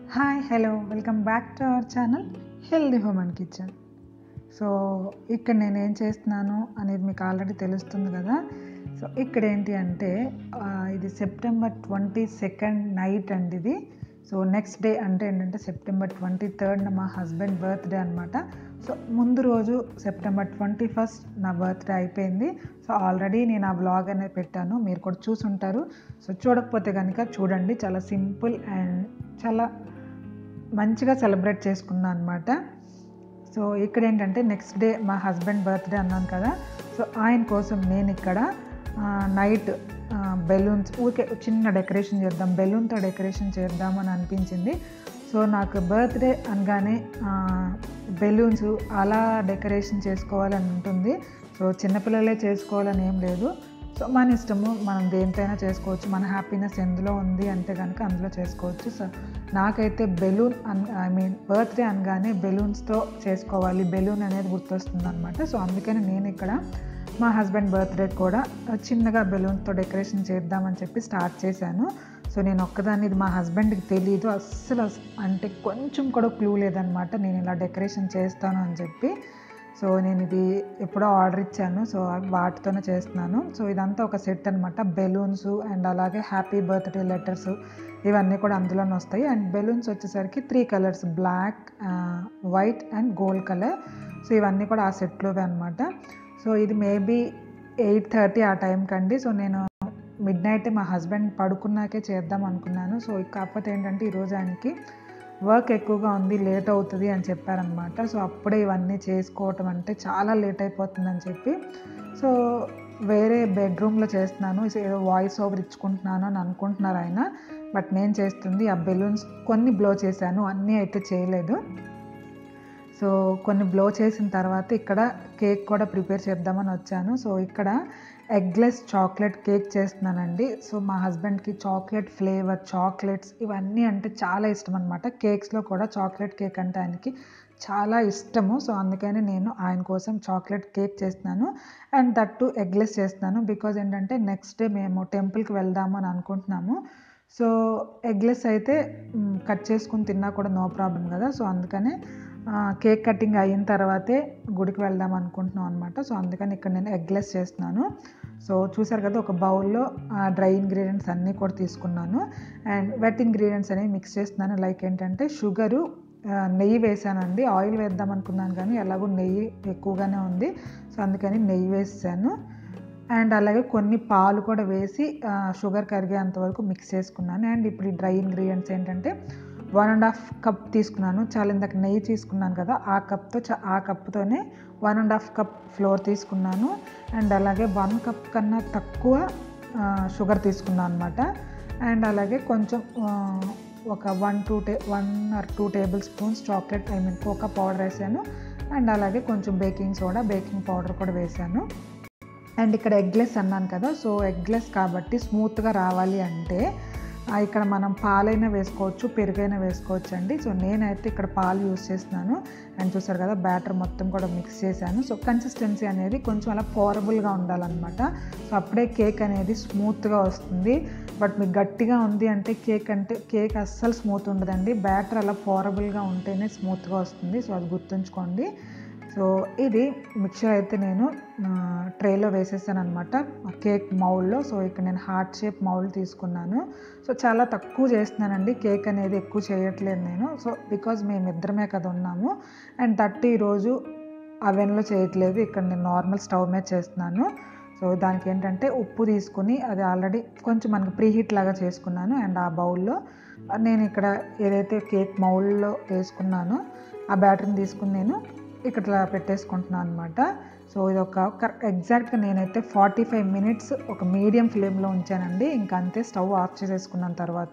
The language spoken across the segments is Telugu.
hi hello welcome back to our channel healthy home and kitchen so ఇక్కడ నేను ఏం చేస్తున్నాను అనేది మీకు ఆల్రెడీ తెలుస్తుంది కదా సో ఇక్కడ ఏంటి అంటే ఆ, ఇది సెప్టెంబర్ ట్వంటీ సెకండ్ నైట్ అండి ఇది సో నెక్స్ట్ డే అంటే ఏంటంటే సెప్టెంబర్ ట్వంటీ థర్డ్న మా హస్బెండ్ బర్త్డే అనమాట సో ముందు రోజు సెప్టెంబర్ ట్వంటీ ఫస్ట్ నా బర్త్డే అయిపోయింది సో ఆల్రెడీ నేను ఆ బ్లాగ్ అనేది పెట్టాను మీరు కూడా చూసుంటారు సో చూడకపోతే కనుక చూడండి చాలా సింపుల్ అండ్ చాలా మంచిగా సెలబ్రేట్ చేసుకున్నాను అనమాట సో ఇక్కడ ఏంటంటే నెక్స్ట్ డే మా హస్బెండ్ బర్త్డే అన్నాను కదా సో ఆయన కోసం నేను ఇక్కడ నైట్ బెలూన్స్ ఊరికే చిన్న డెకరేషన్ చేద్దాం బెలూన్తో డెకరేషన్ చేద్దామని అనిపించింది సో నాకు బర్త్డే అనగానే బెలూన్స్ అలా డెకరేషన్ చేసుకోవాలని ఉంటుంది సో చిన్నపిల్లలే చేసుకోవాలని ఏం లేదు సో మన ఇష్టము మనం దేనికైనా చేసుకోవచ్చు మన హ్యాపీనెస్ ఎందులో ఉంది అంటే కనుక అందులో చేసుకోవచ్చు సో నాకైతే బెలూన్ అన్ ఐ మీన్ బర్త్డే అనగానే బెలూన్స్తో చేసుకోవాలి బెలూన్ అనేది గుర్తొస్తుంది అనమాట సో అందుకని నేను ఇక్కడ మా హస్బెండ్ బర్త్డే కూడా చిన్నగా బెలూన్స్తో డెకరేషన్ చేద్దామని చెప్పి స్టార్ట్ చేశాను సో నేను ఒక్కదాన్ని ఇది మా హస్బెండ్కి తెలియదు అస్సలు అస్- అంటే కొంచెం కూడా క్లూ లేదనమాట నేను ఇలా డెకరేషన్ చేస్తాను అని చెప్పి సో నేను ఇది ఎప్పుడో ఆర్డర్ ఇచ్చాను సో అవి వాటితోనే చేస్తున్నాను సో ఇదంతా ఒక సెట్ అనమాట బెలూన్స్ అండ్ అలాగే హ్యాపీ బర్త్డే లెటర్స్ ఇవన్నీ కూడా అందులోనే వస్తాయి అండ్ బెలూన్స్ వచ్చేసరికి three colours black white and gold colour so ఇవన్నీ కూడా ఆ సెట్లోవే అనమాట సో ఇది మేబీ ఎయిట్ థర్టీ ఆ టైంకి అండి సో నేను మిడ్ నైట్ మా హస్బెండ్ పడుకున్నాకే చేద్దాం అనుకున్నాను సో కాకపోతే ఏంటంటే ఈరోజు ఆయనకి వర్క్ ఎక్కువగా ఉంది లేట్ అవుతుంది అని చెప్పారనమాట సో అప్పుడే ఇవన్నీ చేసుకోవటం అంటే చాలా లేట్ అయిపోతుందని చెప్పి సో వేరే బెడ్రూమ్లో చేస్తున్నాను సో ఏదో వాయిస్ ఓవర్ ఇచ్చుకుంటున్నాను అని అనుకుంటున్నారు ఆయన బట్ నేను చేస్తుంది ఆ బెలూన్స్ కొన్ని బ్లో చేశాను అన్నీ అయితే చేయలేదు సో కొన్ని బ్లో చేసిన తర్వాత ఇక్కడ కేక్ కూడా ప్రిపేర్ చేద్దామని వచ్చాను సో ఇక్కడ ఎగ్లెస్ చాక్లెట్ కేక్ చేస్తున్నానండి సో మా హస్బెండ్కి చాక్లెట్ ఫ్లేవర్ చాక్లెట్స్ ఇవన్నీ అంటే చాలా ఇష్టం అనమాట కేక్స్లో కూడా చాక్లెట్ కేక్ అంటే ఆయనకి చాలా ఇష్టము సో అందుకని నేను ఆయన కోసం చాక్లెట్ కేక్ చేస్తున్నాను అండ్ దట్టు ఎగ్లెస్ చేస్తున్నాను బికాజ్ ఏంటంటే నెక్స్ట్ డే మేము టెంపుల్కి వెళ్దాము అని అనుకుంటున్నాము సో ఎగ్లెస్ అయితే మ్, కట్ చేసుకుని తిన్నా కూడా నో ప్రాబ్లం కదా సో అందుకనే ఆ, కేక్ కటింగ్ అయిన తర్వాతే గుడికి వెళ్దాం అనుకుంటున్నాం అనమాట సో అందుకని ఇక్కడ నేను ఎగ్లెస్ చేస్తున్నాను సో చూసారు కదా ఒక బౌల్లో డ్రై ఇంగ్రీడియంట్స్ అన్నీ కూడా తీసుకున్నాను అండ్ వెట్ ఇంగ్రీడియంట్స్ అనేవి మిక్స్ చేస్తున్నాను లైక్ ఏంటంటే షుగరు నెయ్యి వేసానండి ఆయిల్ వేద్దాం అనుకున్నాను కానీ ఎలాగో నెయ్యి ఎక్కువగానే ఉంది సో అందుకని నెయ్యి వేసాను అండ్ అలాగే కొన్ని పాలు కూడా వేసి ఆ, షుగర్ కరిగేంత వరకు మిక్స్ చేసుకున్నాను అండ్ ఇప్పుడు ఈ డ్రై ఇంగ్రీడియంట్స్ ఏంటంటే వన్ అండ్ హాఫ్ కప్ తీసుకున్నాను చాలా ఇందాక నెయ్యి తీసుకున్నాను కదా ఆ కప్తో చ- ఆ కప్తోనే one and half cup flour తీసుకున్నాను అండ్ అలాగే వన్ కప్ కన్నా తక్కువ ఆ, షుగర్ తీసుకున్నాను అనమాట అండ్ అలాగే కొంచెం ఆ, ఒక వన్ టూ టే one or two tablespoons chocolate I mean cocoa powder వేసాను అండ్ అలాగే కొంచెం బేకింగ్ సోడా బేకింగ్ పౌడర్ కూడా వేసాను అండ్ ఇక్కడ ఎగ్లెస్ అన్నాను కదా సో ఎగ్లెస్ కాబట్టి స్మూత్గా రావాలి అంటే ఆ, ఇక్కడ మనం పాలైనా వేసుకోవచ్చు పెరుగైనా వేసుకోవచ్చు అండి సో నేనైతే ఇక్కడ పాలు యూస్ చేస్తున్నాను అండ్ చూసారు కదా బ్యాటర్ మొత్తం కూడా మిక్స్ చేశాను సో కన్సిస్టెన్సీ అనేది కొంచెం అలా పోరబుల్గా ఉండాలన్నమాట సో అప్పుడే కేక్ అనేది స్మూత్గా వస్తుంది బట్ మీకు గట్టిగా ఉంది అంటే కేక్ అంటే కేక్ అస్సలు స్మూత్ ఉండదండి బ్యాటర్ అలా పోరబుల్గా ఉంటేనే స్మూత్గా వస్తుంది సో అది గుర్తుంచుకోండి సో ఇది మిక్చర్ అయితే నేను ట్రేలో వేసేసాను అనమాట కేక్ మౌల్డ్లో సో ఇక్కడ నేను హార్ట్ షేప్ మౌల్డ్ తీసుకున్నాను సో చాలా తక్కువ చేస్తున్నానండి కేక్ అనేది ఎక్కువ చేయట్లేదు నేను సో బికాజ్ మేమిద్దరమే కదా ఉన్నాము అండ్ థర్టీ ఈరోజు అవెన్లో చేయట్లేదు ఇక్కడ నేను నార్మల్ స్టవ్ మీద చేస్తున్నాను సో దానికి ఏంటంటే ఉప్పు తీసుకుని అది ఆల్రెడీ కొంచెం మనకి ప్రీ హీట్ లాగా చేసుకున్నాను అండ్ ఆ బౌల్లో నేను ఇక్కడ ఏదైతే కేక్ మౌల్డ్లో వేసుకున్నానో ఆ బ్యాటర్ని తీసుకుని నేను ఇక్కడ ఇలా పెట్టేసుకుంటున్నాను అనమాట సో ఇది ఒక ఎగ్జాక్ట్గా నేనైతే ఫార్టీ ఫైవ్ మినిట్స్ ఒక మీడియం ఫ్లేమ్లో ఉంచానండి ఇంకా అంతే స్టవ్ ఆఫ్ చేసేసుకున్న తర్వాత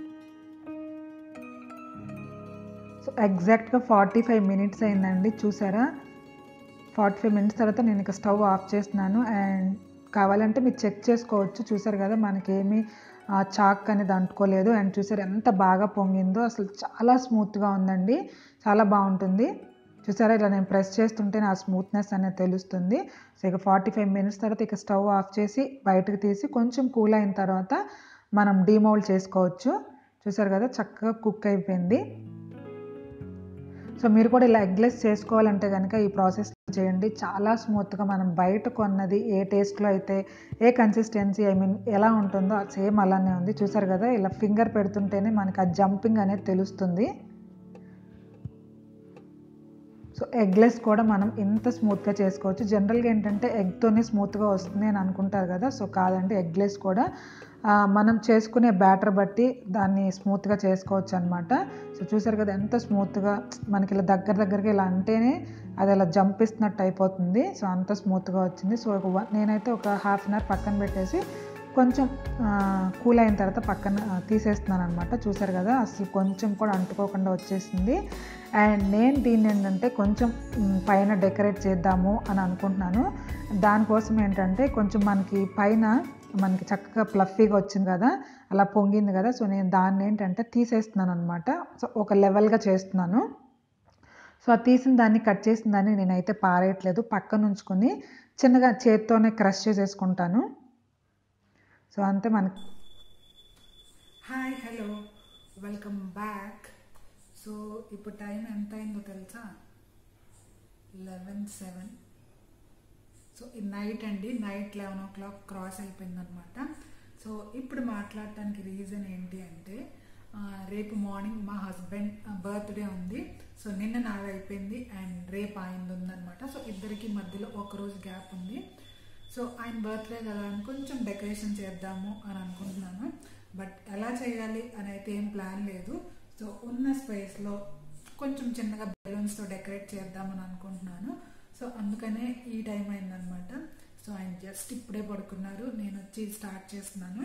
సో ఎగ్జాక్ట్గా ఫార్టీ ఫైవ్ మినిట్స్ అయిందండి చూసారా ఫార్టీ ఫైవ్ మినిట్స్ తర్వాత నేను ఇక స్టవ్ ఆఫ్ చేస్తున్నాను అండ్ కావాలంటే మీరు చెక్ చేసుకోవచ్చు చూసారు కదా మనకేమీ ఆ, చాక్ అనేది అంటుకోలేదు అండ్ చూసారు ఎంత బాగా పొంగిందో అసలు చాలా స్మూత్గా ఉందండి చాలా బాగుంటుంది చూసారా ఇలా నేను ప్రెస్ చేస్తుంటే నా స్మూత్నెస్ అనేది తెలుస్తుంది సో ఇక ఫార్టీ ఫైవ్ మినిట్స్ తర్వాత ఇక స్టవ్ ఆఫ్ చేసి బయటకు తీసి కొంచెం కూల్ అయిన తర్వాత మనం డీమౌల్డ్ చేసుకోవచ్చు చూసారు కదా చక్కగా కుక్ అయిపోయింది సో మీరు కూడా ఇలా ఎగ్లెస్ చేసుకోవాలంటే కనుక ఈ ప్రాసెస్ చేయండి చాలా స్మూత్గా మనం బయట కొన్నది ఏ టేస్ట్లో అయితే ఏ కన్సిస్టెన్సీ ఐ మీన్ ఎలా ఉంటుందో సేమ్ అలానే ఉంది చూసారు కదా ఇలా ఫింగర్ పెడుతుంటేనే మనకి ఆ జంపింగ్ అనేది తెలుస్తుంది సో ఎగ్లెస్ కూడా మనం ఎంత స్మూత్గా చేసుకోవచ్చు జనరల్గా ఏంటంటే ఎగ్తోనే స్మూత్గా వస్తుంది అని అనుకుంటారు కదా సో కాదండి ఎగ్లెస్ కూడా మనం చేసుకునే బ్యాటర్ బట్టి దాన్ని స్మూత్గా చేసుకోవచ్చు అనమాట సో చూసారు కదా ఎంత స్మూత్గా మనకి ఇలా దగ్గర దగ్గరగా ఇలా అంటేనే అది అలా జంప్ ఇస్తున్నట్టు అయిపోతుంది సో అంత స్మూత్గా వచ్చింది సో ఒక నేనైతే ఒక హాఫ్ అన్ అవర్ పక్కన పెట్టేసి కొంచెం కూల్ అయిన తర్వాత పక్కన తీసేస్తున్నాను అనమాట చూసారు కదా అసలు కొంచెం కూడా అంటుకోకుండా వచ్చేసింది అండ్ నేను దీన్ని ఏంటంటే కొంచెం పైన డెకరేట్ చేద్దాము అని అనుకుంటున్నాను దానికోసం ఏంటంటే కొంచెం మనకి పైన మనకి చక్కగా ప్లఫీగా వచ్చింది కదా అలా పొంగింది కదా సో నేను దాన్ని ఏంటంటే తీసేస్తున్నాను అనమాట సో ఒక లెవెల్గా చేస్తున్నాను సో ఆ తీసిన దాన్ని కట్ చేసిన దాన్ని నేనైతే పారేయట్లేదు పక్కన ఉంచుకొని చిన్నగా చేత్తోనే క్రష్ చేసేసుకుంటాను సో అంతే మనకి hi hello welcome back so ఇప్పుడు టైం ఎంత అయిందో తెలుసా లెవెన్ సెవెన్ సో ఈ నైట్ అండి night eleven o'clock cross అయిపోయిందనమాట సో ఇప్పుడు మాట్లాడటానికి రీజన్ ఏంటి అంటే రేపు మార్నింగ్ మా హస్బెండ్ బర్త్డే ఉంది సో నిన్న నాది అయిపోయింది అండ్ రేపు ఆయనది ఉందనమాట సో ఇద్దరికి మధ్యలో ఒక రోజు గ్యాప్ ఉంది సో ఆయన బర్త్డే కదా అని కొంచెం డెకరేషన్ చేద్దాము అని అనుకుంటున్నాను బట్ ఎలా చేయాలి అని అయితే ఏం ప్లాన్ లేదు సో ఉన్న స్పేస్లో కొంచెం చిన్నగా బెలూన్స్తో డెకరేట్ చేద్దామని అనుకుంటున్నాను సో అందుకనే ఈ టైం అయిందనమాట సో ఆయన జస్ట్ ఇప్పుడే పడుకున్నారు నేను వచ్చి స్టార్ట్ చేస్తున్నాను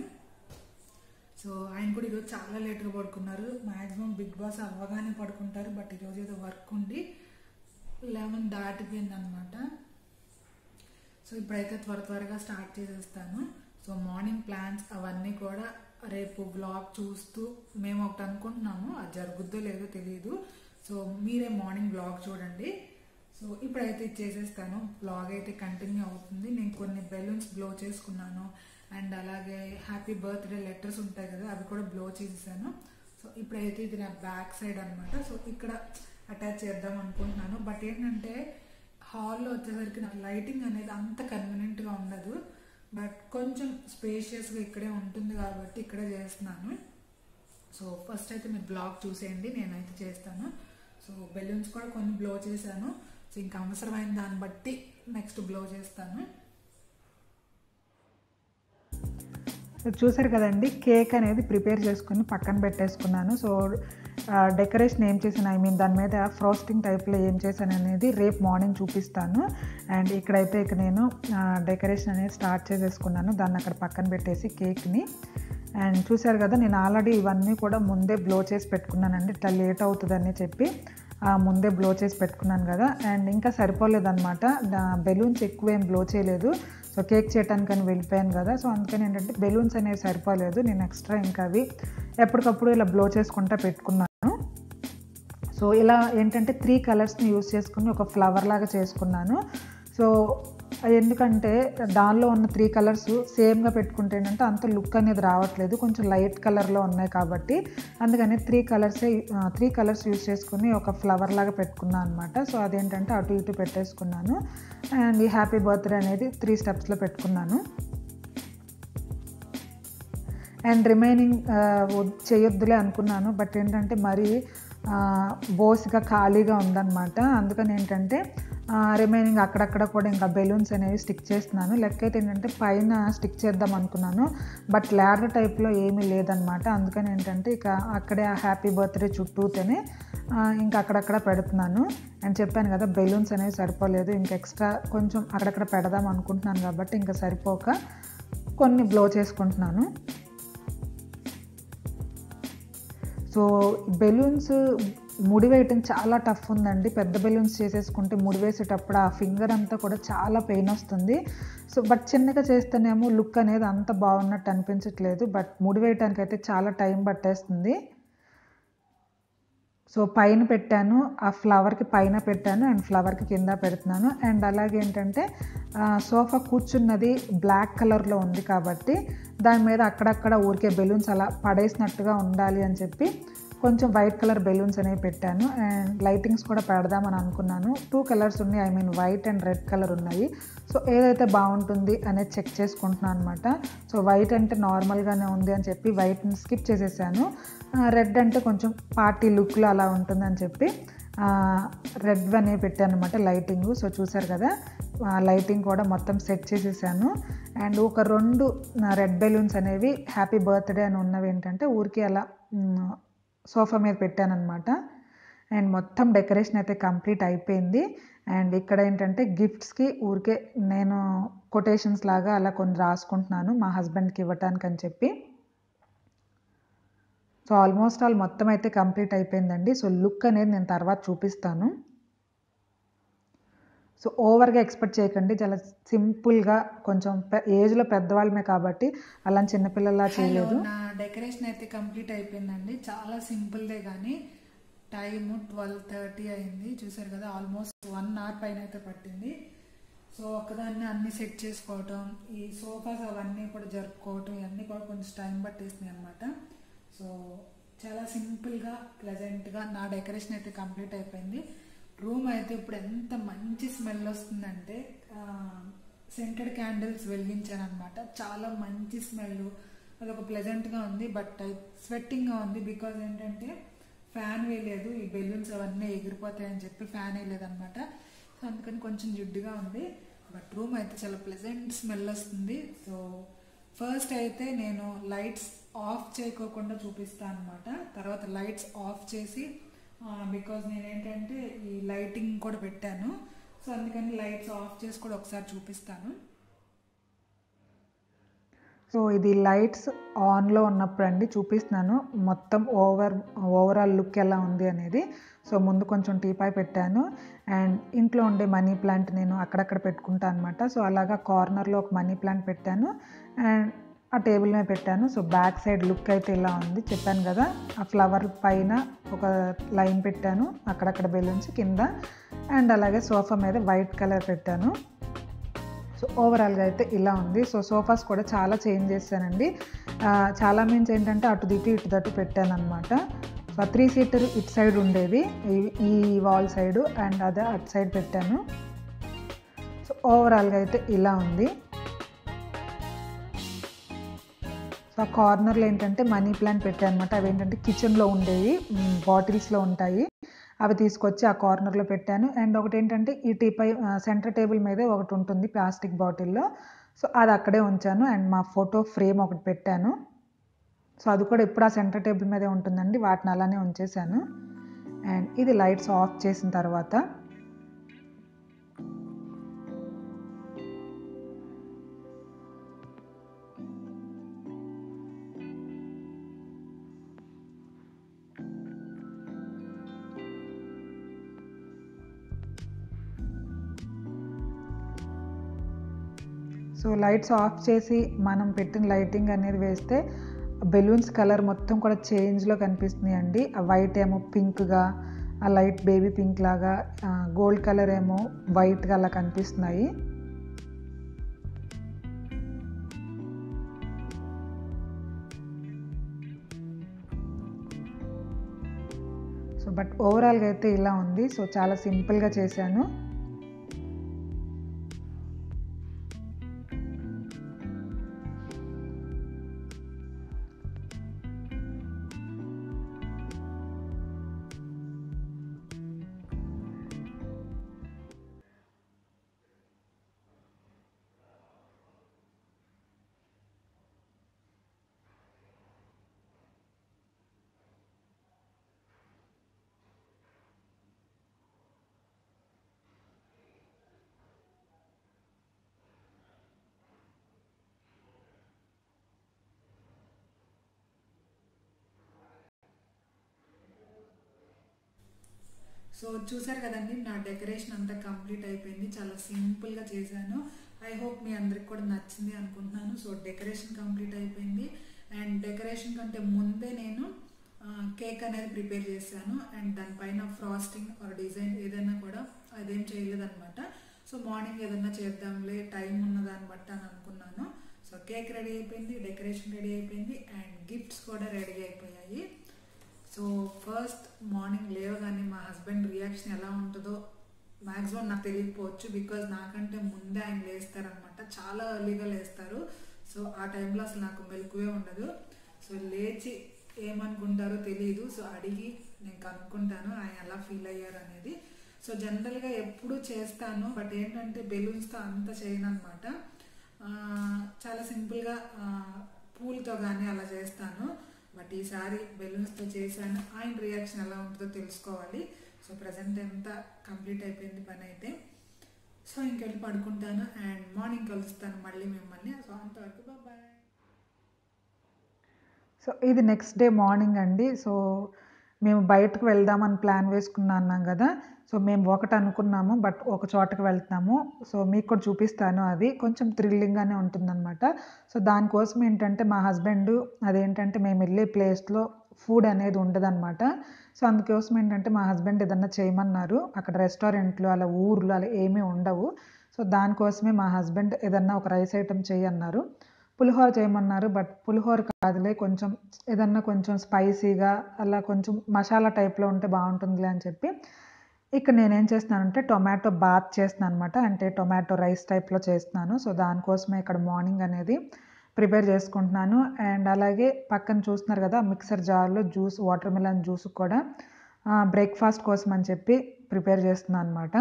సో ఆయన కూడా ఈరోజు చాలా లేట్గా పడుకున్నారు మ్యాక్సిమం బిగ్ బాస్ అవ్వగానే పడుకుంటారు బట్ ఈరోజు ఏదో వర్క్ ఉండి లెవెన్ దాటిపోయింది అనమాట సో ఇప్పుడైతే త్వర త్వరగా స్టార్ట్ చేసేస్తాను సో మార్నింగ్ ప్లాన్స్ అవన్నీ కూడా రేపు బ్లాగ్ చూస్తూ మేము ఒకటి అనుకుంటున్నాము అది జరుగుద్దో లేదో తెలియదు సో మీరే మార్నింగ్ బ్లాగ్ చూడండి సో ఇప్పుడైతే ఇచ్చేసేస్తాను బ్లాగ్ అయితే కంటిన్యూ అవుతుంది నేను కొన్ని బెలూన్స్ బ్లో చేసుకున్నాను అండ్ అలాగే హ్యాపీ బర్త్డే లెటర్స్ ఉంటాయి కదా అవి కూడా బ్లో చేసేసాను సో ఇప్పుడైతే ఇది నా బ్యాక్ సైడ్ అనమాట సో ఇక్కడ అటాచ్ చేద్దాం అనుకుంటున్నాను బట్ ఏంటంటే హాల్లో వచ్చేసరికి నాకు లైటింగ్ అనేది అంత కన్వీనియంట్గా ఉండదు బట్ కొంచెం స్పేషియస్గా ఇక్కడే ఉంటుంది కాబట్టి ఇక్కడే చేస్తున్నాను సో ఫస్ట్ అయితే మీరు బ్లాగ్ చూసేయండి నేనైతే చేస్తాను సో బెలూన్స్ కూడా కొన్ని బ్లో చేశాను సో ఇంకా అవసరమైన దాన్ని బట్టి నెక్స్ట్ బ్లో చేస్తాను చూసారు కదండి కేక్ అనేది ప్రిపేర్ చేసుకుని పక్కన పెట్టేసుకున్నాను సో డెకరేషన్ ఏం చేశాను ఐ మీన్ దాని మీద ఫ్రోస్టింగ్ టైప్లో ఏం చేశాను అనేది రేపు మార్నింగ్ చూపిస్తాను అండ్ ఇక్కడైతే ఇక నేను డెకరేషన్ అనేది స్టార్ట్ చేసేసుకున్నాను దాన్ని అక్కడ పక్కన పెట్టేసి కేక్ని అండ్ చూసారు కదా నేను ఆల్రెడీ ఇవన్నీ కూడా ముందే బ్లో చేసి పెట్టుకున్నానండి ఇట్లా లేట్ అవుతుందని చెప్పి ముందే బ్లో చేసి పెట్టుకున్నాను కదా అండ్ ఇంకా సరిపోలేదన్నమాట బెలూన్స్ ఎక్కువ ఏం బ్లో చేయలేదు సో కేక్ చేయడానికి అని వెళ్ళిపోయాను కదా సో అందుకని ఏంటంటే బెలూన్స్ అనేవి సరిపోలేదు నేను ఎక్స్ట్రా ఇంకా అవి ఎప్పటికప్పుడు ఇలా బ్లో చేసుకుంటా పెట్టుకున్నాను సో ఇలా ఏంటంటే త్రీ కలర్స్ని యూస్ చేసుకుని ఒక ఫ్లవర్ లాగా చేసుకున్నాను సో ఎందుకంటే దానిలో ఉన్న త్రీ కలర్స్ సేమ్గా పెట్టుకుంటే ఏంటంటే అంత లుక్ అనేది రావట్లేదు కొంచెం లైట్ కలర్లో ఉన్నాయి కాబట్టి అందుకని త్రీ కలర్సే త్రీ కలర్స్ యూస్ చేసుకుని ఒక ఫ్లవర్ లాగా పెట్టుకున్నాను అనమాట సో అదేంటంటే అటు ఇటు పెట్టేసుకున్నాను అండ్ ఈ హ్యాపీ బర్త్డే అనేది త్రీ స్టెప్స్లో పెట్టుకున్నాను అండ్ రిమైనింగ్ చేయొద్దులే అనుకున్నాను బట్ ఏంటంటే మరీ బోస్గా ఖాళీగా ఉందన్నమాట అందుకని ఏంటంటే రిమైనింగ్ అక్కడక్కడ కూడా ఇంకా బెలూన్స్ అనేవి స్టిక్ చేస్తున్నాను లెక్క అయితే ఏంటంటే పైన స్టిక్ చేద్దాం అనుకున్నాను బట్ ల్యాడర్ టైప్లో ఏమీ లేదనమాట అందుకని ఏంటంటే ఇక అక్కడే ఆ హ్యాపీ బర్త్డే చుట్టూతోనే ఇంకా అక్కడక్కడ పెడుతున్నాను అని చెప్పాను కదా బెలూన్స్ అనేవి సరిపోలేదు ఇంకా ఎక్స్ట్రా కొంచెం అక్కడక్కడ పెడదాం అనుకుంటున్నాను కాబట్టి ఇంకా సరిపోక కొన్ని బ్లో చేసుకుంటున్నాను సో బెలూన్స్ ముడి వేయటం చాలా టఫ్ ఉందండి పెద్ద బెలూన్స్ చేసేసుకుంటే ముడి వేసేటప్పుడు ఆ ఫింగర్ అంతా కూడా చాలా పెయిన్ వస్తుంది సో బట్ చిన్నగా చేస్తేనేమో లుక్ అనేది అంత బాగున్నట్టు అనిపించట్లేదు బట్ ముడి వేయటానికి అయితే చాలా టైం పట్టేస్తుంది సో పైన పెట్టాను ఆ ఫ్లవర్కి పైన పెట్టాను అండ్ ఫ్లవర్కి కింద పెడుతున్నాను అండ్ అలాగే ఏంటంటే ఆ, సోఫా కూర్చున్నది బ్లాక్ కలర్లో ఉంది కాబట్టి దాని మీద అక్కడక్కడ ఊరికే బెలూన్స్ అలా పడేసినట్టుగా ఉండాలి అని చెప్పి కొంచెం వైట్ కలర్ బెలూన్స్ అనేవి పెట్టాను అండ్ లైటింగ్స్ కూడా పెడదామని అనుకున్నాను టూ కలర్స్ ఉన్నాయి I mean white and red colour ఉన్నాయి సో ఏదైతే బాగుంటుంది అనేది చెక్ చేసుకుంటున్నాను అనమాట సో వైట్ అంటే నార్మల్గానే ఉంది అని చెప్పి వైట్ని స్కిప్ చేసేసాను రెడ్ అంటే కొంచెం పార్టీ లుక్లో అలా ఉంటుందని చెప్పి రెడ్ అనేవి పెట్టాను అనమాట లైటింగ్ సో చూసారు కదా లైటింగ్ కూడా మొత్తం సెట్ చేసేసాను అండ్ ఒక రెండు రెడ్ బెలూన్స్ అనేవి హ్యాపీ బర్త్డే అని ఉన్నవి ఏంటంటే ఊరికి అలా మ్, సోఫా మీద పెట్టానన్నమాట అండ్ మొత్తం డెకరేషన్ అయితే కంప్లీట్ అయిపోయింది అండ్ ఇక్కడ ఏంటంటే గిఫ్ట్స్కి ఊరికే నేను కొటేషన్స్ లాగా అలా కొన్ని రాసుకుంటున్నాను మా హస్బెండ్కి ఇవ్వటానికి అని చెప్పి సో ఆల్మోస్ట్ ఆల్ మొత్తం అయితే కంప్లీట్ అయిపోయిందండి సో లుక్ అనేది నేను తర్వాత చూపిస్తాను సో ఓవర్గా ఎక్స్పెక్ట్ చేయకండి చాలా సింపుల్గా కొంచెం పె- ఏజ్లో పెద్దవాళ్ళమే కాబట్టి అలా చిన్నపిల్లలా హలో చేయలేదు నా డెకరేషన్ అయితే కంప్లీట్ అయిపోయిందండి చాలా సింపుల్దే కానీ టైం ట్వెల్వ్ థర్టీ అయింది చూసారు కదా ఆల్మోస్ట్ వన్ అవర్ పైన అయితే పట్టింది సో ఒకదాన్ని అన్ని సెట్ చేసుకోవటం ఈ సోఫాస్ అవన్నీ కూడా జరుపుకోవటం ఇవన్నీ కూడా కొంచెం టైం పట్టేసినాయి అనమాట సో చాలా సింపుల్గా ప్లెజెంట్గా నా డెకరేషన్ అయితే కంప్లీట్ అయిపోయింది రూమ్ అయితే ఇప్పుడు ఎంత మంచి స్మెల్ వస్తుందంటే సెంటెడ్ క్యాండిల్స్ వెలిగించాను అనమాట చాలా మంచి స్మెల్ అదొక ప్లెజెంట్గా ఉంది బట్ స్వెట్టింగ్గా ఉంది బికాజ్ ఏంటంటే ఫ్యాన్ వేయలేదు ఈ బెలూన్స్ అవన్నీ ఎగిరిపోతాయని చెప్పి ఫ్యాన్ వేయలేదన్నమాట సో అందుకని కొంచెం జిడ్డుగా ఉంది బట్ రూమ్ అయితే చాలా ప్లెజెంట్ స్మెల్ వస్తుంది సో ఫస్ట్ అయితే నేను లైట్స్ ఆఫ్ చేయకోకుండా చూపిస్తాను అనమాట తర్వాత లైట్స్ ఆఫ్ చేసి బికాజ్ నేను ఏంటంటే ఈ లైటింగ్ కూడా పెట్టాను సో అందుకని లైట్స్ ఆఫ్ చేసి కూడా ఒకసారి చూపిస్తాను సో ఇది లైట్స్ ఆన్లో ఉన్నప్పుడు అండి చూపిస్తున్నాను మొత్తం ఓవర్ ఓవరాల్ లుక్ ఎలా ఉంది అనేది సో ముందు కొంచెం టీపాయ్ పెట్టాను అండ్ ఇంట్లో ఉండే మనీ ప్లాంట్ నేను అక్కడక్కడ పెట్టుకుంటాను అనమాట సో అలాగా కార్నర్లో ఒక మనీ ప్లాంట్ పెట్టాను అండ్ ఆ టేబుల్ మీద పెట్టాను సో బ్యాక్ సైడ్ లుక్ అయితే ఇలా ఉంది చెప్పాను కదా ఆ ఫ్లవర్ పైన ఒక లైన్ పెట్టాను అక్కడక్కడ బెలూన్స్ కింద అండ్ అలాగే సోఫా మీద వైట్ కలర్ పెట్టాను సో ఓవరాల్గా అయితే ఇలా ఉంది సో సోఫాస్ కూడా చాలా చేంజ్ చేశానండి ఆ, చాలా మీన్స్ ఏంటంటే అటు దిటు ఇటు దట్టు పెట్టాను అనమాట సో త్రీ సీటర్ ఇటు సైడ్ ఉండేది ఈ- ఈ వాల్ సైడు అండ్ అదే అటు సైడ్ పెట్టాను సో ఓవరాల్గా అయితే ఇలా ఉంది సో ఆ కార్నర్లో ఏంటంటే మనీ ప్లాంట్ పెట్టాను అనమాట అవి ఏంటంటే కిచెన్లో ఉండేవి బాటిల్స్లో ఉంటాయి అవి తీసుకొచ్చి ఆ కార్నర్లో పెట్టాను అండ్ ఒకటి ఏంటంటే ఈ టీపై సెంటర్ టేబుల్ మీదే ఒకటి ఉంటుంది ప్లాస్టిక్ బాటిల్లో సో అది అక్కడే ఉంచాను అండ్ మా ఫోటో ఫ్రేమ్ ఒకటి పెట్టాను సో అది కూడా ఎప్పుడు ఆ సెంటర్ టేబుల్ మీదే ఉంటుందండి వాటిని అలానే ఉంచేసాను అండ్ ఇది లైట్స్ ఆఫ్ చేసిన తర్వాత సో లైట్స్ ఆఫ్ చేసి మనం పెట్టిన లైటింగ్ అనేది వేస్తే బెలూన్స్ కలర్ మొత్తం కూడా చేంజ్లో కనిపిస్తుంది అండి ఆ వైట్ ఏమో పింక్గా ఆ లైట్ బేబీ పింక్ లాగా గోల్డ్ కలర్ ఏమో వైట్గా అలా కనిపిస్తున్నాయి సో బట్ ఓవరాల్గా అయితే ఇలా ఉంది సో చాలా సింపుల్గా చేశాను సో చూసారు కదండి నా డెకరేషన్ అంతా కంప్లీట్ అయిపోయింది చాలా సింపుల్గా చేశాను ఐ హోప్ మీ అందరికి కూడా నచ్చింది అనుకుంటున్నాను సో డెకరేషన్ కంప్లీట్ అయిపోయింది అండ్ డెకరేషన్ కంటే ముందే నేను కేక్ అనేది ప్రిపేర్ చేశాను అండ్ దానిపైన ఫ్రాస్టింగ్ ఆర్ డిజైన్ ఏదైనా కూడా అదేం చేయలేదన్నమాట సో మార్నింగ్ ఏదైనా చేద్దాంలే టైం ఉన్న దాన్ని బట్టి అని అనుకున్నాను సో కేక్ రెడీ అయిపోయింది డెకరేషన్ రెడీ అయిపోయింది అండ్ గిఫ్ట్స్ కూడా రెడీ అయిపోయాయి సో ఫస్ట్ మార్నింగ్ లేవగానే మా హస్బెండ్ రియాక్షన్ ఎలా ఉంటుందో మ్యాక్సిమం నాకు తెలియకపోవచ్చు బికాజ్ నాకంటే ముందే ఆయన లేస్తారనమాట చాలా ఎర్లీగా లేస్తారు సో ఆ టైంలో అసలు నాకు మెలకువే ఉండదు సో లేచి ఏమనుకుంటారో తెలియదు సో అడిగి నేను కనుక్కుంటాను ఆయన ఎలా ఫీల్ అయ్యారు అనేది సో జనరల్గా ఎప్పుడు చేస్తాను బట్ ఏంటంటే బెలూన్స్తో అంత చేయను అనమాట చాలా సింపుల్గా పూలతో కానీ అలా చేస్తాను బట్ ఈసారి బెలూన్స్తో చేశాను ఆయన రియాక్షన్ ఎలా ఉంటుందో తెలుసుకోవాలి సో ప్రజెంట్ ఎంత కంప్లీట్ అయిపోయింది పని అయితే సో ఇంకెళ్ళి పడుకుంటాను అండ్ మార్నింగ్ కలుస్తాను మళ్ళీ మిమ్మల్ని సో అంతవరకు బాయ్ సో ఇది నెక్స్ట్ డే మార్నింగ్ అండి సో మేము బయటకు వెళ్దామని ప్లాన్ వేసుకున్నా అన్నాం కదా సో మేము ఒకటి అనుకున్నాము బట్ ఒక చోటకి వెళ్తున్నాము సో మీకు కూడా చూపిస్తాను అది కొంచెం థ్రిల్లింగ్గానే ఉంటుందన్నమాట సో దానికోసం ఏంటంటే మా హస్బెండ్ అదేంటంటే మేము వెళ్ళే ప్లేస్లో ఫుడ్ అనేది ఉండదన్నమాట సో అందుకోసం ఏంటంటే మా హస్బెండ్ ఏదన్నా చేయమన్నారు అక్కడ రెస్టారెంట్లు అలా ఊర్లు అలా ఏమీ ఉండవు సో దానికోసమే మా హస్బెండ్ ఏదన్నా ఒక రైస్ ఐటెం చేయన్నారు పులిహోర చేయమన్నారు బట్ పులిహోర కాదులే కొంచెం ఏదన్నా కొంచెం స్పైసీగా అలా కొంచెం మసాలా టైప్లో ఉంటే బాగుంటుందిలే అని చెప్పి ఇక్కడ నేనేం చేస్తున్నానంటే టొమాటో బాత్ చేస్తున్నాను అనమాట అంటే టొమాటో రైస్ టైప్లో చేస్తున్నాను సో దానికోసమే ఇక్కడ మార్నింగ్ అనేది ప్రిపేర్ చేసుకుంటున్నాను అండ్ అలాగే పక్కన చూస్తున్నారు కదా మిక్సర్ జార్లో జ్యూస్ వాటర్ మిలన్ జ్యూస్ కూడా బ్రేక్ఫాస్ట్ కోసం అని చెప్పి ప్రిపేర్ చేస్తున్నాను అనమాట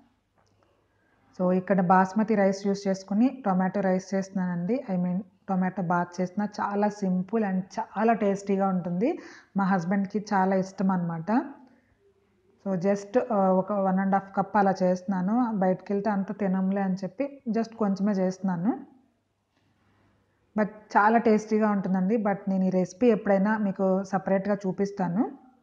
సో ఇక్కడ బాస్మతి రైస్ యూస్ చేసుకుని టొమాటో రైస్ చేస్తున్నానండి ఐ మీన్ టొమాటో బాత్ చేసిన చాలా సింపుల్ అండ్ చాలా టేస్టీగా ఉంటుంది మా హస్బెండ్కి చాలా ఇష్టం అనమాట సో జస్ట్ ఒక వన్ అండ్ హాఫ్ కప్ అలా చేస్తున్నాను బయటకు వెళ్తే అంత తినంలే అని చెప్పి జస్ట్ కొంచెమే చేస్తున్నాను బట్ చాలా టేస్టీగా ఉంటుందండి బట్ నేను ఈ రెసిపీ ఎప్పుడైనా మీకు సపరేట్గా చూపిస్తాను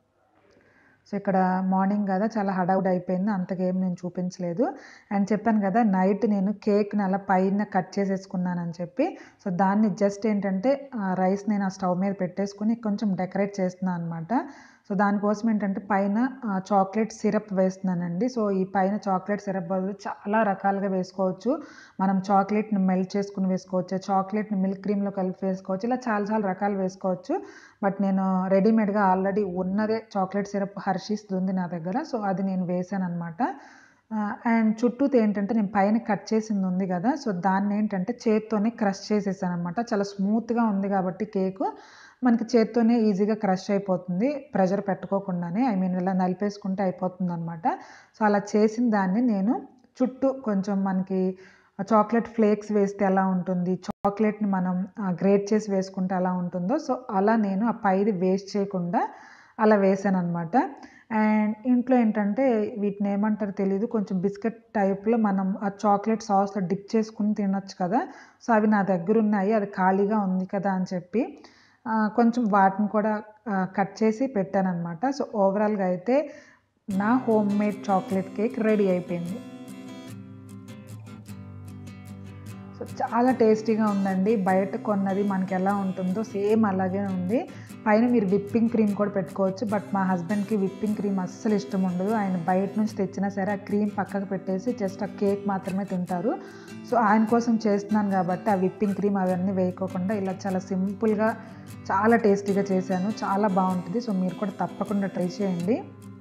సో ఇక్కడ మార్నింగ్ కదా చాలా హడావుడ్ అయిపోయింది అంతకేం నేను చూపించలేదు అండ్ చెప్పాను కదా నైట్ నేను కేక్ని అలా పైన కట్ చేసేసుకున్నానని చెప్పి సో దాన్ని జస్ట్ ఏంటంటే రైస్ నేను ఆ స్టవ్ మీద పెట్టేసుకుని కొంచెం డెకరేట్ చేస్తున్నాను అనమాట సో దానికోసం ఏంటంటే పైన చాక్లెట్ సిరప్ వేస్తున్నానండి సో ఈ పైన చాక్లెట్ సిరప్ బదులు చాలా రకాలుగా వేసుకోవచ్చు మనం చాక్లెట్ని మెల్ట్ చేసుకుని వేసుకోవచ్చు చాక్లెట్ని మిల్క్ క్రీమ్లో కలిపి వేసుకోవచ్చు ఇలా చాలా చాలా రకాలు వేసుకోవచ్చు బట్ నేను రెడీమేడ్గా ఆల్రెడీ ఉన్నదే చాక్లెట్ సిరప్ హర్షీస్ ఉంది నా దగ్గర సో అది నేను వేసాను అనమాట అండ్ చుట్టూతో ఏంటంటే నేను పైన కట్ చేసింది ఉంది కదా సో దాన్ని ఏంటంటే చేత్తోనే క్రష్ చేసేసాను అనమాట చాలా స్మూత్గా ఉంది కాబట్టి కేకు మనకి చేత్తోనే ఈజీగా క్రష్ అయిపోతుంది ప్రెషర్ పెట్టుకోకుండానే ఐ మీన్ ఇలా నలిపేసుకుంటే అయిపోతుంది అనమాట సో అలా చేసిన దాన్ని నేను చుట్టూ కొంచెం మనకి చాక్లెట్ ఫ్లేక్స్ వేస్తే ఎలా ఉంటుంది చాక్లెట్ని మనం గ్రేట్ చేసి వేసుకుంటే ఎలా ఉంటుందో సో అలా నేను ఆ పైది వేస్ట్ చేయకుండా అలా వేసాను అనమాట అండ్ ఇంట్లో ఏంటంటే వీటిని ఏమంటారో తెలియదు కొంచెం బిస్కెట్ టైప్లో మనం ఆ చాక్లెట్ సాస్లో డిప్ చేసుకుని తినొచ్చు కదా సో అవి నా దగ్గర ఉన్నాయి అది ఖాళీగా ఉంది కదా అని చెప్పి కొంచెం వాటిని కూడా కట్ చేసి పెట్టానమాట సో ఓవరాల్గా అయితే నా homemade chocolate cake ready అయిపోయింది సో చాలా టేస్టీగా ఉందండి బయట కొన్నది మనకి ఎలా ఉంటుందో సేమ్ అలాగే ఉంది పైన మీరు విప్పింగ్ క్రీమ్ కూడా పెట్టుకోవచ్చు బట్ మా హస్బెండ్కి విప్పింగ్ క్రీమ్ అస్సలు ఇష్టం ఉండదు ఆయన బయట నుంచి తెచ్చినా సరే ఆ క్రీమ్ పక్కకు పెట్టేసి జస్ట్ ఆ కేక్ మాత్రమే తింటారు సో ఆయన కోసం చేస్తున్నాను కాబట్టి ఆ విప్పింగ్ క్రీమ్ అవన్నీ వేయకోకుండా ఇలా చాలా సింపుల్గా చాలా టేస్టీగా చేశాను చాలా బాగుంటుంది సో మీరు కూడా తప్పకుండా ట్రై చేయండి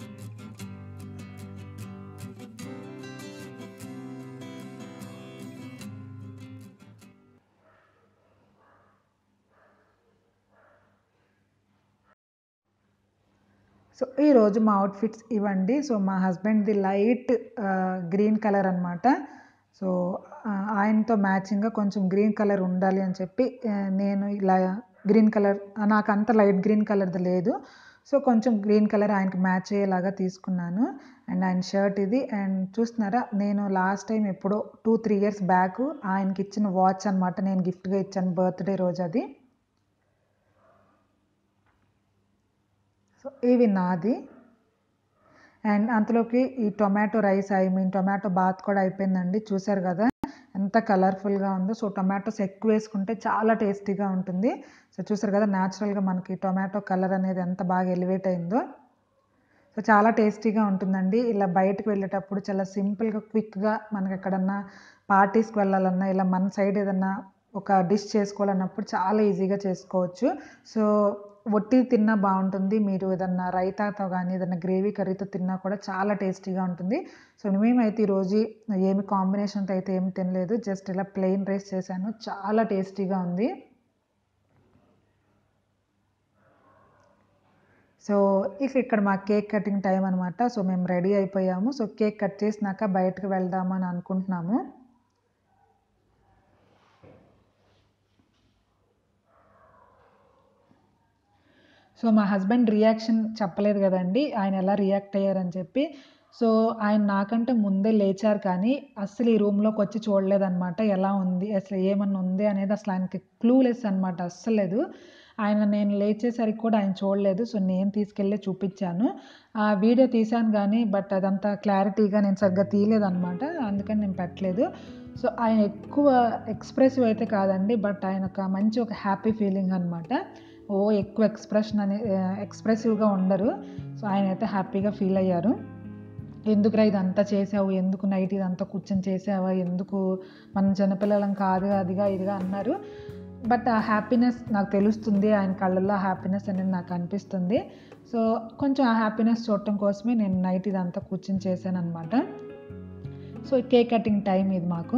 సో ఈరోజు మా అవుట్ఫిట్స్ ఇవ్వండి సో మా హస్బెండ్ది లైట్ గ్రీన్ కలర్ అనమాట సో ఆయనతో మ్యాచింగ్గా కొంచెం గ్రీన్ కలర్ ఉండాలి అని చెప్పి నేను ఇలా గ్రీన్ కలర్ నాకు అంత లైట్ గ్రీన్ కలర్ది లేదు సో కొంచెం గ్రీన్ కలర్ ఆయనకి మ్యాచ్ అయ్యేలాగా తీసుకున్నాను అండ్ ఆయన షర్ట్ ఇది అండ్ చూస్తున్నారా నేను లాస్ట్ టైం ఎప్పుడో టూ త్రీ ఇయర్స్ బ్యాక్ ఆయనకి ఇచ్చిన వాచ్ అనమాట నేను గిఫ్ట్గా ఇచ్చాను బర్త్డే రోజు అది సో ఇవి నాది అండ్ అంతలోకి ఈ tomato rice I mean tomato bath కూడా అయిపోయిందండి చూసారు కదా ఎంత కలర్ఫుల్గా ఉందో సో టొమాటోస్ ఎక్కువ వేసుకుంటే చాలా టేస్టీగా ఉంటుంది సో చూసారు కదా న్యాచురల్గా మనకి టొమాటో కలర్ అనేది ఎంత బాగా ఎలివేట్ అయిందో సో చాలా టేస్టీగా ఉంటుందండి ఇలా బయటకు వెళ్ళేటప్పుడు చాలా సింపుల్గా క్విక్గా మనకి ఎక్కడన్నా పార్టీస్కి వెళ్ళాలన్నా ఇలా మన సైడ్ ఏదన్నా ఒక డిష్ చేసుకోవాలన్నప్పుడు చాలా ఈజీగా చేసుకోవచ్చు సో ఒట్టి తిన్నా బాగుంటుంది మీరు ఏదన్నా రైతాతో కానీ ఏదన్నా గ్రేవీ కర్రీతో తిన్నా కూడా చాలా టేస్టీగా ఉంటుంది సో మేమైతే ఈరోజు ఏమి కాంబినేషన్తో అయితే ఏమి తినలేదు జస్ట్ ఇలా ప్లెయిన్ రైస్ చేశాను చాలా టేస్టీగా ఉంది సో ఇక ఇక్కడ మా కేక్ కటింగ్ టైం అనమాట సో మేము రెడీ అయిపోయాము సో కేక్ కట్ చేసినాక బయటకు వెళ్దామని అనుకుంటున్నాము సో మా హస్బెండ్ రియాక్షన్ చెప్పలేదు కదండి ఆయన ఎలా రియాక్ట్ అయ్యారని చెప్పి సో ఆయన నాకంటే ముందే లేచారు కానీ అసలు ఈ రూమ్లోకి వచ్చి చూడలేదన్నమాట ఎలా ఉంది అసలు ఏమన్నా ఉంది అనేది అసలు ఆయనకి క్లూలెస్ అనమాట అస్సలు లేదు ఆయన నేను లేచేసరికి కూడా ఆయన చూడలేదు సో నేను తీసుకెళ్ళి చూపించాను ఆ వీడియో తీశాను కానీ బట్ అదంతా క్లారిటీగా నేను సరిగ్గా తీయలేదన్నమాట అందుకని నేను పెట్టలేదు సో ఆయన ఎక్కువ ఎక్స్ప్రెసివ్ అయితే కాదండి బట్ ఆయన ఒక మంచి ఒక హ్యాపీ ఫీలింగ్ అనమాట ఓ ఎక్కువ ఎక్స్ప్రెషన్ అనే ఎక్స్ప్రెసివ్గా ఉండరు సో ఆయన అయితే హ్యాపీగా ఫీల్ అయ్యారు ఎందుకురా ఇదంతా చేసావు ఎందుకు నైట్ ఇదంతా కూర్చొని చేసావా ఎందుకు మనం చిన్నపిల్లలం కాదు అదిగా ఇదిగా అన్నారు బట్ ఆ హ్యాపీనెస్ నాకు తెలుస్తుంది ఆయన కళ్ళల్లో హ్యాపీనెస్ అనేది నాకు అనిపిస్తుంది సో కొంచెం ఆ హ్యాపీనెస్ చూడటం కోసమే నేను నైట్ ఇదంతా కూర్చొని చేశాను అనమాట సో కేక్ కటింగ్ టైం ఇది మాకు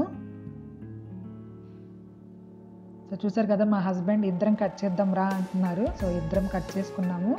సో చూసారు కదా మా హస్బెండ్ ఇద్దరం కట్ చేద్దాం రా అంటున్నారు సో ఇద్దరం కట్ చేసుకున్నాము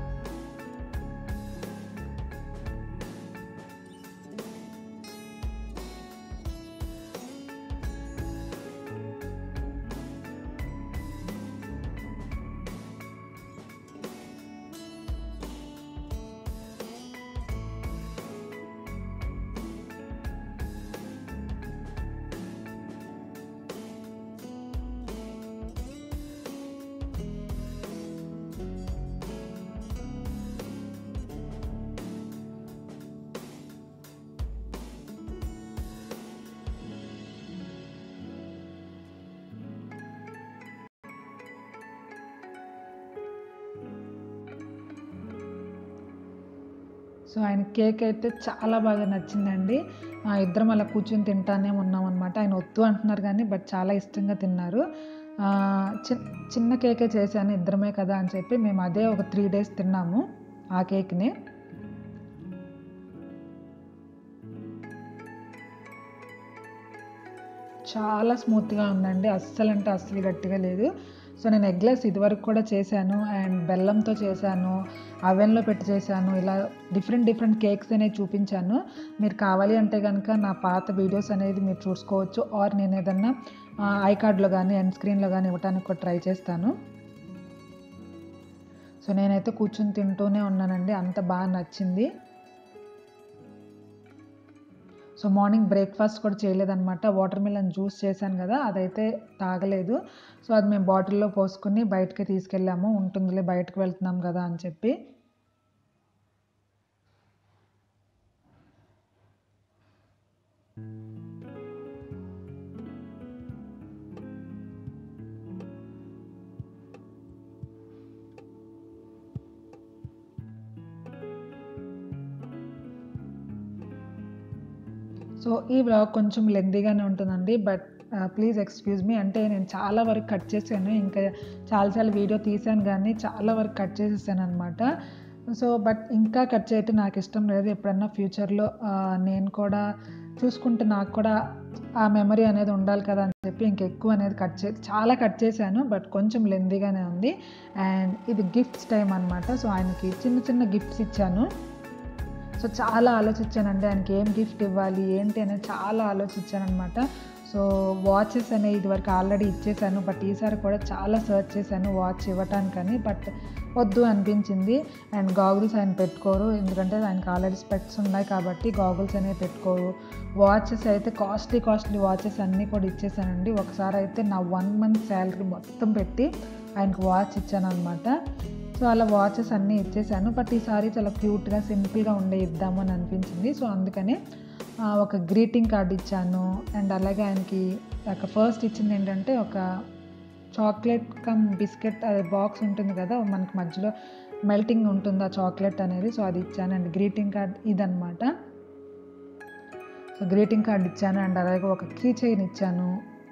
సో ఆయన కేక్ అయితే చాలా బాగా నచ్చిందండి ఆ, ఇద్దరం అలా కూర్చొని తింటానే ఉన్నాం అనమాట ఆయన వద్దు అంటున్నారు కానీ బట్ చాలా ఇష్టంగా తిన్నారు ఆ, చి- చిన్న కేకే చేశాను ఇద్దరమే కదా అని చెప్పి మేము అదే ఒక త్రీ డేస్ తిన్నాము ఆ కేక్ని చాలా స్మూత్గా ఉందండి అస్సలు అంటే అస్సలు గట్టిగా లేదు సో నేను ఎగ్లెస్ ఇదివరకు కూడా చేశాను అండ్ బెల్లంతో చేశాను అవెన్లో పెట్టి చేశాను ఇలా డిఫరెంట్ డిఫరెంట్ కేక్స్ అనేవి చూపించాను మీరు కావాలి అంటే కనుక నా పాత వీడియోస్ అనేది మీరు చూసుకోవచ్చు ఆర్ నేను ఏదన్నా ఐ కార్డ్లో కానీ ఎండ్ స్క్రీన్లో కానీ ఇవ్వడానికి కూడా ట్రై చేస్తాను సో నేనైతే కూర్చొని తింటూనే ఉన్నానండి అంత బాగా నచ్చింది సో మార్నింగ్ బ్రేక్ఫాస్ట్ కూడా చేయలేదన్నమాట వాటర్ మిలన్ జ్యూస్ చేశాను కదా అదైతే తాగలేదు సో అది మేము బాటిల్లో పోసుకుని బయటకి తీసుకెళ్ళాము ఉంటుందిలే బయటకు వెళ్తున్నాం కదా అని చెప్పి సో ఈ వ్లాగ్ కొంచెం లెందీగానే ఉంటుందండి బట్ ప్లీజ్ ఎక్స్క్యూజ్ మీ అంటే నేను చాలా వరకు కట్ చేశాను ఇంకా చాలాసార్లు వీడియో తీసాను కానీ చాలా వరకు కట్ చేసేసాను అనమాట సో బట్ ఇంకా కట్ చేయటం నాకు ఇష్టం లేదు ఎప్పుడన్నా ఫ్యూచర్లో నేను కూడా చూసుకుంటే నాకు కూడా ఆ మెమరీ అనేది ఉండాలి కదా అని చెప్పి ఇంకెక్కువ అనేది కట్ చే చాలా కట్ చేశాను బట్ కొంచెం లెందీగానే ఉంది అండ్ ఇది గిఫ్ట్స్ టైం అనమాట సో ఆయనకి చిన్న చిన్న గిఫ్ట్స్ ఇచ్చాను సో చాలా ఆలోచించానండి ఆయనకి ఏం గిఫ్ట్ ఇవ్వాలి ఏంటి అనేది చాలా ఆలోచించాను అనమాట సో వాచెస్ అనేవి ఇదివరకు ఆల్రెడీ ఇచ్చేసాను బట్ ఈసారి కూడా చాలా సర్చ్ చేశాను వాచ్ ఇవ్వటానికని బట్ వద్దు అనిపించింది అండ్ గాగుల్స్ ఆయన పెట్టుకోరు ఎందుకంటే ఆయనకి ఆల్రెడీ స్పెక్ట్స్ ఉన్నాయి కాబట్టి గాగుల్స్ అనేవి పెట్టుకోరు వాచెస్ అయితే కాస్ట్లీ కాస్ట్లీ వాచెస్ అన్నీ కూడా ఇచ్చేసానండి ఒకసారి అయితే నా వన్ మంత్ శాలరీ మొత్తం పెట్టి ఆయనకు వాచ్ ఇచ్చాను అనమాట సో అలా వాచెస్ అన్నీ ఇచ్చేసాను బట్ ఈసారి చాలా క్యూట్గా సింపుల్గా ఉండే ఇద్దామని అనిపించింది సో అందుకనే ఆ, ఒక గ్రీటింగ్ కార్డ్ ఇచ్చాను అండ్ అలాగే ఆయనకి ఒక ఫస్ట్ ఇచ్చింది ఏంటంటే ఒక చాక్లెట్ కమ్ బిస్కెట్ అదే బాక్స్ ఉంటుంది కదా మనకి మధ్యలో మెల్టింగ్ ఉంటుంది ఆ చాక్లెట్ అనేది సో అది ఇచ్చాను అండ్ గ్రీటింగ్ కార్డ్ ఇదనమాట సో గ్రీటింగ్ కార్డ్ ఇచ్చాను అండ్ అలాగే ఒక కీ చైన్ ఇచ్చాను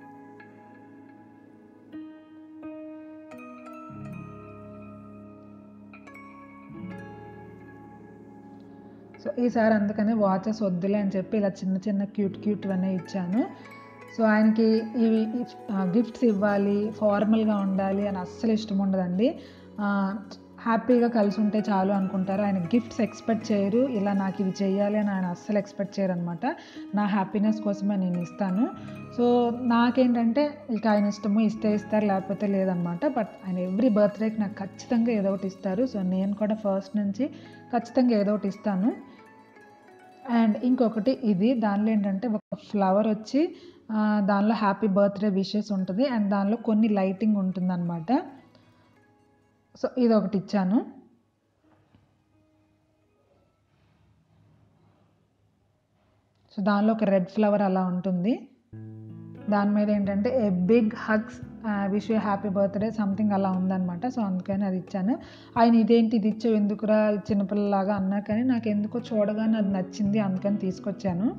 సో ఈసారి అందుకని వాచెస్ వద్దులే అని చెప్పి ఇలా చిన్న చిన్న క్యూట్ క్యూట్ అనే ఇచ్చాను సో ఆయనకి ఇవి గిఫ్ట్స్ ఇవ్వాలి ఫార్మల్గా ఉండాలి అని అస్సలు ఇష్టం ఉండదండి ఆ, హ్యాపీగా కలిసి ఉంటే చాలు అనుకుంటారు ఆయన గిఫ్ట్స్ ఎక్స్పెక్ట్ చేయరు ఇలా నాకు ఇది చేయాలి అని ఆయన అస్సలు ఎక్స్పెక్ట్ చేయరు అనమాట నా హ్యాపీనెస్ కోసమే నేను ఇస్తాను సో నాకేంటంటే ఇక ఆయన ఇష్టము ఇస్తే ఇస్తారు లేకపోతే లేదనమాట బట్ ఆయన ఎవ్రీ బర్త్డేకి నాకు ఖచ్చితంగా ఏదో ఒకటి ఇస్తారు సో నేను కూడా ఫస్ట్ నుంచి ఖచ్చితంగా ఏదో ఒకటి ఇస్తాను అండ్ ఇంకొకటి ఇది దానిలో ఏంటంటే ఒక ఫ్లవర్ వచ్చి ఆ, దానిలో హ్యాపీ బర్త్డే విషెస్ ఉంటుంది అండ్ దానిలో కొన్ని లైటింగ్ ఉంటుంది అనమాట సో ఇది ఒకటి ఇచ్చాను సో దానిలో ఒక రెడ్ ఫ్లవర్ అలా ఉంటుంది దాని మీద ఏంటంటే a big hugs wish you happy birthday something అలా ఉందన్నమాట సో అందుకని అది ఇచ్చాను ఆయన ఇదేంటి ఇది ఇచ్చావు ఎందుకురా చిన్నపిల్లలాగా అన్నా కానీ నాకు ఎందుకో చూడగానే అది నచ్చింది అందుకని తీసుకొచ్చాను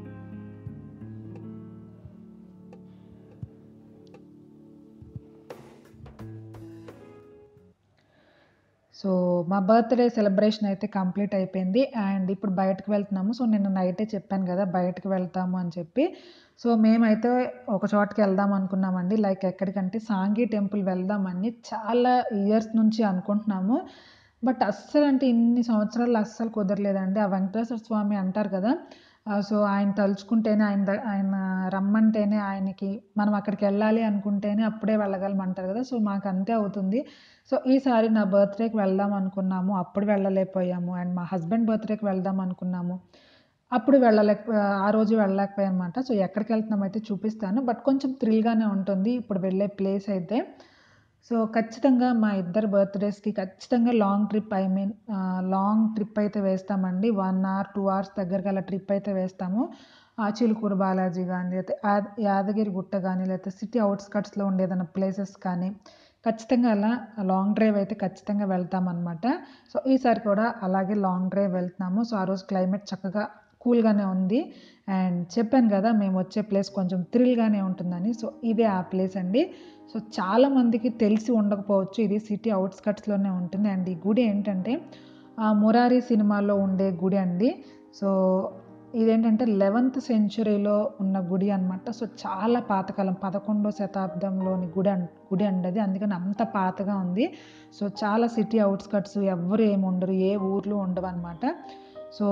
సో మా బర్త్డే సెలబ్రేషన్ అయితే కంప్లీట్ అయిపోయింది అండ్ ఇప్పుడు బయటకు వెళ్తున్నాము సో నిన్న నైటే చెప్పాను కదా బయటకు వెళ్తాము అని చెప్పి సో మేమైతే ఒక చోటకి వెళ్దాం అనుకున్నామండి లైక్ ఎక్కడికంటే సాంఘీ టెంపుల్ వెళ్దామని చాలా ఇయర్స్ నుంచి అనుకుంటున్నాము బట్ అస్సలు అంటే ఇన్ని సంవత్సరాలు అస్సలు కుదరలేదండి ఆ వెంకటేశ్వర స్వామి అంటారు కదా ఆ, సో ఆయన తలుచుకుంటేనే ఆయన ద- ఆయన రమ్మంటేనే ఆయనకి మనం అక్కడికి వెళ్ళాలి అనుకుంటేనే అప్పుడే వెళ్ళగలమంటారు కదా సో మాకు అంతే అవుతుంది సో ఈసారి నా బర్త్డేకి వెళ్దాం అనుకున్నాము అప్పుడు వెళ్ళలేకపోయాము అండ్ మా హస్బెండ్ బర్త్డేకి వెళ్దాం అనుకున్నాము అప్పుడు వెళ్ళలేక ఆ రోజు వెళ్ళలేకపోయాను అనమాట సో ఎక్కడికి వెళ్తున్నాం అయితే చూపిస్తాను బట్ కొంచెం థ్రిల్గానే ఉంటుంది ఇప్పుడు వెళ్ళే ప్లేస్ అయితే సో ఖచ్చితంగా మా ఇద్దరు బర్త్డేస్కి ఖచ్చితంగా long trip I mean long trip అయితే వేస్తామండి వన్ అవర్ టూ అవర్స్ దగ్గర గల ట్రిప్ అయితే వేస్తాము ఆ చిలుకూరు బాలాజీ కానీ లేకపోతే యా- యాదగిరి గుట్ట కానీ లేకపోతే సిటీ అవుట్స్కట్స్లో ఉండే ఏదైనా ప్లేసెస్ కానీ ఖచ్చితంగా అలా లాంగ్ డ్రైవ్ అయితే ఖచ్చితంగా వెళ్తామన్నమాట సో ఈసారి కూడా అలాగే లాంగ్ డ్రైవ్ వెళ్తున్నాము సో ఆ రోజు క్లైమేట్ చక్కగా కూల్గానే ఉంది అండ్ చెప్పాను కదా మేము వచ్చే ప్లేస్ కొంచెం థ్రిల్గానే ఉంటుందని సో ఇదే ఆ ప్లేస్ అండి సో చాలా మందికి తెలిసి ఉండకపోవచ్చు ఇది సిటీ అవుట్స్కట్స్లోనే ఉంటుంది అండ్ ఈ గుడి ఏంటంటే ఆ మురారి సినిమాలో ఉండే గుడి అండి సో ఇదేంటంటే లెవెంత్ సెంచురీలో ఉన్న గుడి అన్నమాట సో చాలా పాతకాలం పదకొండో శతాబ్దంలోని గుడి అన్ గుడి అండి అది అందుకని అంత పాతగా ఉంది సో చాలా సిటీ అవుట్స్కట్స్ ఎవ్వరు ఏమి ఉండరు ఏ ఊర్లు ఉండవు అనమాట సో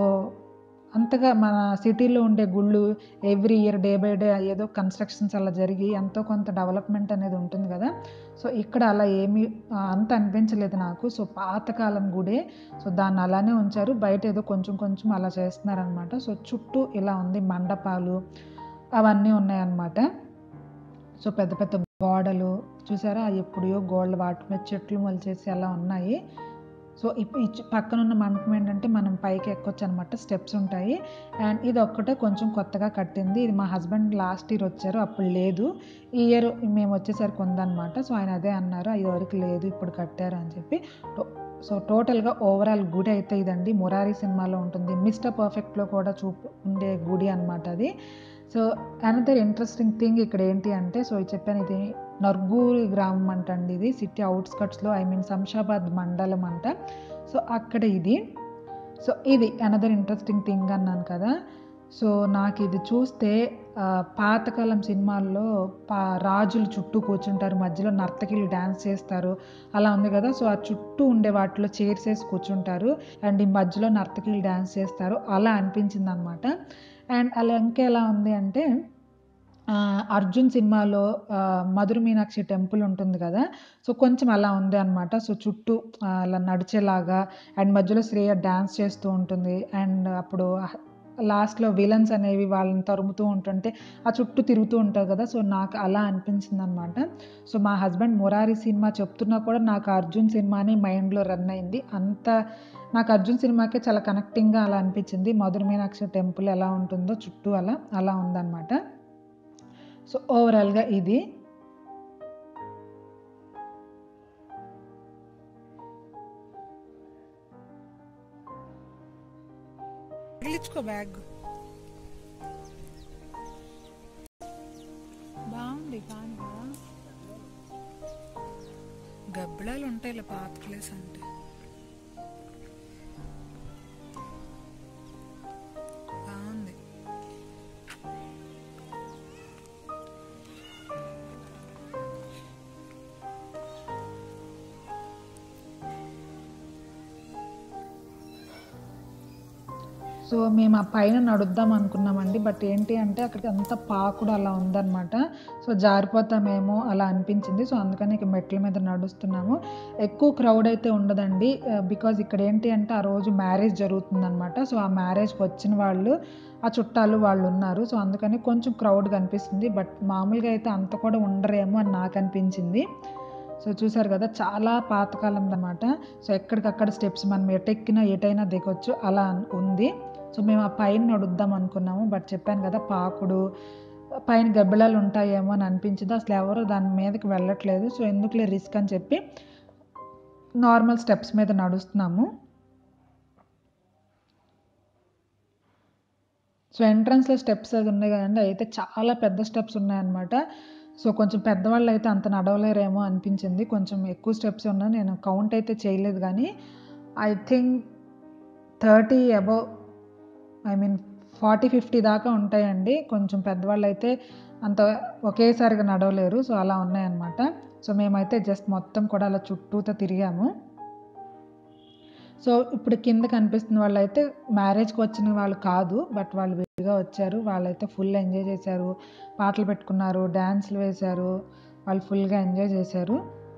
అంతగా మన సిటీలో ఉండే గుళ్ళు every year day by day ఏదో కన్స్ట్రక్షన్స్ అలా జరిగి ఎంతో కొంత డెవలప్మెంట్ అనేది ఉంటుంది కదా సో ఇక్కడ అలా ఏమీ ఆ, అంత అనిపించలేదు నాకు సో పాతకాలం గుడే సో దాన్ని అలానే ఉంచారు బయట ఏదో కొంచెం కొంచెం అలా చేస్తున్నారనమాట సో చుట్టూ ఇలా ఉంది మండపాలు అవన్నీ ఉన్నాయన్నమాట సో పెద్ద పెద్ద గోడలు చూసారా ఎప్పుడో గోడలు వాటి మీద చెట్లు మొలిచేసి అలా ఉన్నాయి సో ఇప్పుడు ఈ చి- పక్కన ఉన్న మండపం ఏంటంటే మనం పైకి ఎక్కొచ్చు అనమాట స్టెప్స్ ఉంటాయి అండ్ ఇది ఒక్కటే కొంచెం కొత్తగా కట్టింది ఇది మా హస్బెండ్ లాస్ట్ ఇయర్ వచ్చారు అప్పుడు లేదు ఈ ఇయర్ మేము వచ్చేసరికి ఉందన్నమాట సో ఆయన అదే అన్నారు ఇది వరకు లేదు ఇప్పుడు కట్టారు అని చెప్పి టో- సో టోటల్గా ఓవరాల్ గుడి అయితే ఇదండి మురారి సినిమాలో ఉంటుంది మిస్టర్ పర్ఫెక్ట్లో కూడా చూపు ఉండే గుడి అనమాట అది సో అనదర్ ఇంట్రెస్టింగ్ థింగ్ ఇక్కడ ఏంటి అంటే సో చెప్పాను ఇది నర్గూరి గ్రామం అంట అండి ఇది సిటీ అవుట్స్కట్స్లో ఐ మీన్ శంషాబాద్ మండలం అంట సో అక్కడ ఇది సో ఇది అనదర్ ఇంట్రెస్టింగ్ థింగ్ అన్నాను కదా సో నాకు ఇది చూస్తే ఆ, పాతకాలం సినిమాల్లో పా రాజులు చుట్టూ కూర్చుంటారు మధ్యలో నర్తకిలు డ్యాన్స్ చేస్తారు అలా ఉంది కదా సో ఆ చుట్టూ ఉండే వాటిలో చైర్స్ వేసి కూర్చుంటారు అండ్ ఈ మధ్యలో నర్తకిలు డ్యాన్స్ చేస్తారు అలా అనిపించింది అనమాట అండ్ అలా ఇంకా ఎలా ఉంది అంటే ఆ, అర్జున్ సినిమాలో ఆ, మధుర మీనాక్షి టెంపుల్ ఉంటుంది కదా సో కొంచెం అలా ఉంది అనమాట సో చుట్టూ ఆ, అలా నడిచేలాగా అండ్ మధ్యలో శ్రేయ డ్యాన్స్ చేస్తూ ఉంటుంది అండ్ అప్పుడు లాస్ట్లో విలన్స్ అనేవి వాళ్ళని తరుముతూ ఉంటుంటే ఆ చుట్టూ తిరుగుతూ ఉంటారు కదా సో నాకు అలా అనిపించింది అనమాట సో మా హస్బెండ్ మురారి సినిమా చెప్తున్నా కూడా నాకు అర్జున్ సినిమాని మైండ్లో రన్ అయింది అంత నాకు అర్జున్ సినిమాకే చాలా కనెక్టింగ్గా అలా అనిపించింది మధుర మీనాక్షి టెంపుల్ ఎలా ఉంటుందో చుట్టూ అలా అలా ఉందన్నమాట సో ఓవరాల్గా ఇది తగిలించుకో బ్యాగ్ బాగుంది కానీ కదా గబ్బిలాలు ఉంటాయి ఇలా పాత ప్లేస్ అంటే బాగుంది సో మేము ఆ పైన నడుద్దాం అనుకున్నామండి బట్ ఏంటి అంటే అక్కడికి అంత పాకుడు అలా ఉందన్నమాట సో జారిపోతామేమో అలా అనిపించింది సో అందుకని ఇక మెట్ల మీద నడుస్తున్నాము ఎక్కువ క్రౌడ్ అయితే ఉండదండి బికాజ్ ఇక్కడ ఏంటి అంటే ఆ రోజు మ్యారేజ్ జరుగుతుందన్నమాట సో ఆ మ్యారేజ్కి వచ్చిన వాళ్ళు ఆ చుట్టాలు వాళ్ళు ఉన్నారు సో అందుకని కొంచెం క్రౌడ్ కనిపిస్తుంది బట్ మామూలుగా అయితే అంత కూడా ఉండరేమో అని నాకు అనిపించింది సో చూసారు కదా చాలా పాతకాలం అన్నమాట సో ఎక్కడికక్కడ స్టెప్స్ మనం ఎటెక్కినా ఎటైనా దిగొచ్చు అలా ఉంది సో మేము ఆ పైన నడుద్దాం అనుకున్నాము బట్ చెప్పాను కదా పాకుడు పైన గబ్బిలాలు ఉంటాయేమో అని అనిపించింది అసలు ఎవరు దాని మీదకి వెళ్ళట్లేదు సో ఎందుకులే రిస్క్ అని చెప్పి నార్మల్ స్టెప్స్ మీద నడుస్తున్నాము సో ఎంట్రన్స్లో స్టెప్స్ అది ఉన్నాయి కదండి అయితే చాలా పెద్ద స్టెప్స్ ఉన్నాయన్నమాట సో కొంచెం పెద్దవాళ్ళు అయితే అంత నడవలేరేమో అనిపించింది కొంచెం ఎక్కువ స్టెప్స్ ఉన్నాయి నేను కౌంట్ అయితే చేయలేదు కానీ I think thirty above I mean forty fifty దాకా ఉంటాయండి కొంచెం పెద్దవాళ్ళు అయితే అంత ఒకేసారిగా నడవలేరు సో అలా ఉన్నాయన్నమాట సో మేమైతే జస్ట్ మొత్తం కూడా అలా చుట్టూతో తిరిగాము సో ఇప్పుడు కింద కనిపిస్తున్న వాళ్ళు అయితే మ్యారేజ్కి వచ్చిన వాళ్ళు కాదు బట్ వాళ్ళు విడిగా వచ్చారు వాళ్ళైతే ఫుల్ ఎంజాయ్ చేశారు పాటలు పెట్టుకున్నారు డ్యాన్స్లు వేశారు వాళ్ళు ఫుల్గా ఎంజాయ్ చేశారు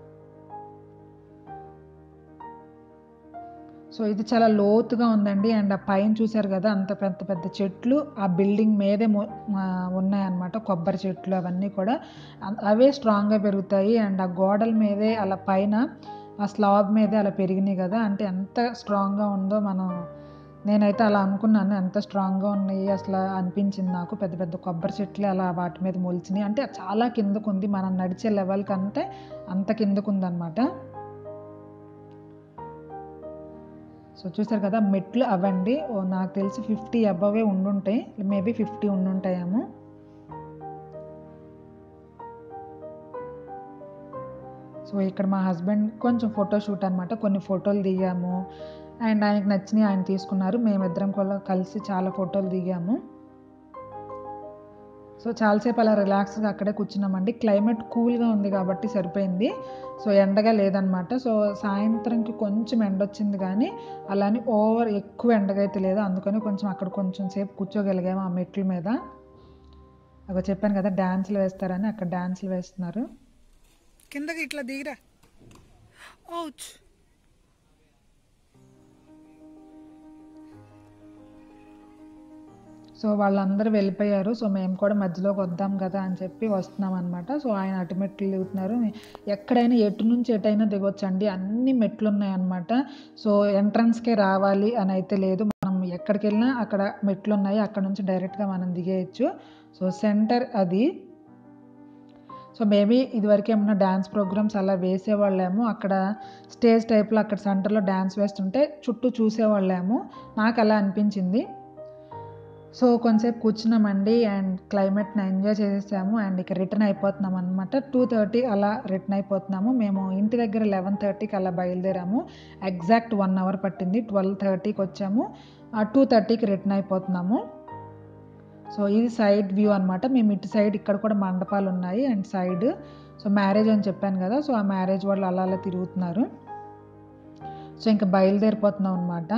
సో ఇది చాలా లోతుగా ఉందండి అండ్ ఆ పైన చూశారు కదా అంత పెద్ద పెద్ద చెట్లు ఆ బిల్డింగ్ మీదే మొ- ఆ, ఉన్నాయన్నమాట కొబ్బరి చెట్లు అవన్నీ కూడా అ- అవే స్ట్రాంగ్గా పెరుగుతాయి అండ్ ఆ గోడల మీదే అలా పైన ఆ స్లాబ్ మీదే అలా పెరిగినాయి కదా అంటే ఎంత స్ట్రాంగ్గా ఉందో మనం నేనైతే అలా అనుకున్నాను ఎంత స్ట్రాంగ్గా ఉన్నాయి అసలు అనిపించింది నాకు పెద్ద పెద్ద కొబ్బరి చెట్లు అలా వాటి మీద మొలిచినాయి అంటే చాలా కిందకు ఉంది మనం నడిచే లెవెల్ కంటే అంత కిందకు ఉందన్నమాట సో చూసారు కదా మెట్లు అవండి ఓ నాకు తెలిసి ఫిఫ్టీ అబవే ఉండుంటాయి మేబీ ఫిఫ్టీ ఉండుంటాయేమో సో ఇక్కడ మా హస్బెండ్ కొంచెం ఫోటో షూట్ అనమాట కొన్ని ఫోటోలు దిగాము అండ్ ఆయనకి నచ్చినవి ఆయన తీసుకున్నారు మేమిద్దరం కూడా కలిసి చాలా ఫోటోలు దిగాము సో చాలాసేపు అలా రిలాక్స్గా అక్కడే కూర్చున్నామండి క్లైమేట్ కూల్గా ఉంది కాబట్టి సరిపోయింది సో ఎండగా లేదనమాట సో సాయంత్రంకి కొంచెం ఎండ వచ్చింది కానీ అలానే ఓవర్ ఎక్కువ ఎండగా అయితే లేదు అందుకని కొంచెం అక్కడ కొంచెం సేపు కూర్చోగలిగాము ఆ మెట్ల మీద అక్కడ చెప్పాను కదా డ్యాన్సులు వేస్తారని అక్కడ డ్యాన్సులు వేస్తున్నారు కిందకి ఇట్లా దిగిరా ఓచ్ సో వాళ్ళందరూ వెళ్ళిపోయారు సో మేము కూడా మధ్యలోకి వద్దాం కదా అని చెప్పి వస్తున్నాం అనమాట సో ఆయన అటు మెట్లు దిగుతున్నారు ఎక్కడైనా ఎటు నుంచి ఎటైనా దిగొచ్చండి అన్ని మెట్లు ఉన్నాయన్నమాట సో ఎంట్రన్స్కే రావాలి అని అయితే లేదు మనం ఎక్కడికి వెళ్ళినా అక్కడ మెట్లు ఉన్నాయి అక్కడ నుంచి డైరెక్ట్గా మనం దిగేయచ్చు సో సెంటర్ అది సో మేబీ ఇదివరకు ఏమన్నా డ్యాన్స్ ప్రోగ్రామ్స్ అలా వేసేవాళ్ళేమో అక్కడ స్టేజ్ టైప్లో అక్కడ సెంటర్లో డ్యాన్స్ వేస్తుంటే చుట్టూ చూసేవాళ్ళేమో నాకు అలా అనిపించింది సో కొంతసేపు కూర్చున్నామండి అండ్ క్లైమేట్ని ఎంజాయ్ చేసేసాము అండ్ ఇక రిటర్న్ అయిపోతున్నాం అనమాట టూ థర్టీ అలా రిటర్న్ అయిపోతున్నాము మేము ఇంటి దగ్గర లెవెన్ థర్టీకి అలా బయలుదేరాము ఎగ్జాక్ట్ వన్ అవర్ పట్టింది ట్వెల్వ్ థర్టీకి వచ్చాము టూ థర్టీకి రిటర్న్ అయిపోతున్నాము సో ఇది సైడ్ వ్యూ అనమాట మేము ఇటు సైడ్ ఇక్కడ కూడా మండపాలు ఉన్నాయి అండ్ సైడ్ సో మ్యారేజ్ అని చెప్పాను కదా సో ఆ మ్యారేజ్ వాళ్ళు అలా అలా తిరుగుతున్నారు సో ఇంకా బయలుదేరిపోతున్నాం అనమాట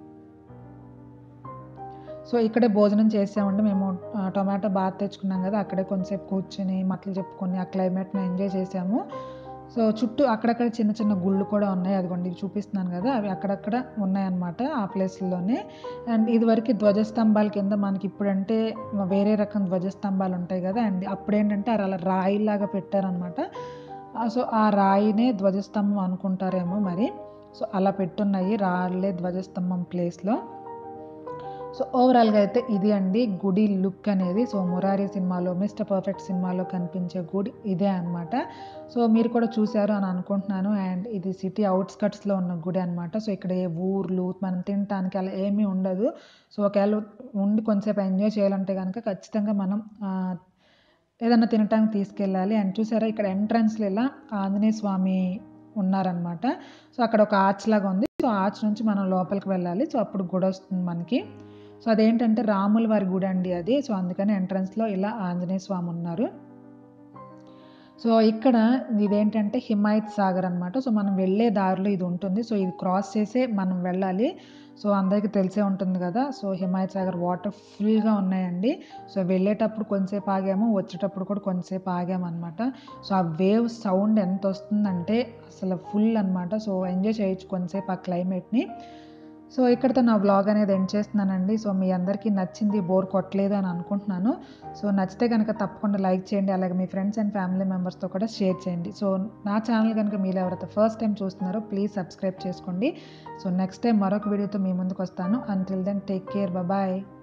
సో ఇక్కడే భోజనం చేసామండి మేము ఆ, టొమాటో బాత్ తెచ్చుకున్నాం కదా అక్కడే కొంచెంసేపు కూర్చొని మట్లు చెప్పుకొని ఆ క్లైమేట్ని ఎంజాయ్ చేసాము సో చుట్టూ అక్కడక్కడ చిన్న చిన్న గుళ్ళు కూడా ఉన్నాయి అదిగోండి ఇవి చూపిస్తున్నాను కదా అవి అక్కడక్కడ ఉన్నాయన్నమాట ఆ ప్లేస్లోనే అండ్ ఇదివరకు ధ్వజస్తంభాల కింద మనకి ఇప్పుడంటే వేరే రకం ధ్వజస్తంభాలు ఉంటాయి కదా అండ్ అప్పుడేంటంటే అలా రాయిలాగా పెట్టారనమాట సో ఆ రాయినే ధ్వజస్తంభం అనుకుంటారేమో మరి సో అలా పెట్టున్నాయి రాళ్ళే ధ్వజస్తంభం ప్లేస్లో సో ఓవరాల్గా అయితే ఇది అండి గుడి లుక్ అనేది సో మురారి సినిమాలో మిస్టర్ పర్ఫెక్ట్ సినిమాలో కనిపించే గుడి ఇదే అనమాట సో మీరు కూడా చూశారు అని అనుకుంటున్నాను అండ్ ఇది సిటీ అవుట్స్కట్స్లో ఉన్న గుడి అనమాట సో ఇక్కడ ఏ ఊర్లు మనం తినటానికి అలా ఏమీ ఉండదు సో ఒకవేళ ఉండి కొంచెంసేపు ఎంజాయ్ చేయాలంటే కనుక ఖచ్చితంగా మనం ఆ, ఏదన్నా తినటానికి తీసుకెళ్ళాలి అండ్ చూసారా ఇక్కడ ఎంట్రన్స్లో ఇలా ఆంజనేయ స్వామి ఉన్నారనమాట సో అక్కడ ఒక ఆర్చ్ లాగా ఉంది సో ఆర్చ్ నుంచి మనం లోపలికి వెళ్ళాలి సో అప్పుడు గుడి వస్తుంది మనకి సో అదేంటంటే రాముల వారి గుడి అండి అది సో అందుకని ఎంట్రన్స్లో ఇలా ఆంజనేయ స్వామి ఉన్నారు సో ఇక్కడ ఇదేంటంటే హిమాయత్ సాగర్ అనమాట సో మనం వెళ్ళే దారిలో ఇది ఉంటుంది సో ఇది క్రాస్ చేసే మనం వెళ్ళాలి సో అందరికీ తెలిసే ఉంటుంది కదా సో హిమాయత్ సాగర్ వాటర్ ఫుల్గా ఉన్నాయండి సో వెళ్ళేటప్పుడు కొంచెంసేపు ఆగాము వచ్చేటప్పుడు కూడా కొంచెంసేపు ఆగామన్నమాట సో ఆ వేవ్ సౌండ్ ఎంత వస్తుందంటే అసలు ఫుల్ అనమాట సో ఎంజాయ్ చేయొచ్చు కొంచెంసేపు ఆ క్లైమేట్ని సో ఇక్కడితో నా వ్లాగ్ అనేది ఎండ్ చేస్తున్నానండి సో మీ అందరికీ నచ్చింది బోర్ కొట్టలేదు అని అనుకుంటున్నాను సో నచ్చితే కనుక తప్పకుండా లైక్ చేయండి అలాగే మీ ఫ్రెండ్స్ అండ్ ఫ్యామిలీ మెంబర్స్తో కూడా షేర్ చేయండి సో నా ఛానల్ కనుక మీరు ఎవరైతే ఫస్ట్ టైం చూస్తున్నారో ప్లీజ్ సబ్స్క్రైబ్ చేసుకోండి సో నెక్స్ట్ టైం మరొక వీడియోతో మీ ముందుకు వస్తాను until then take care bye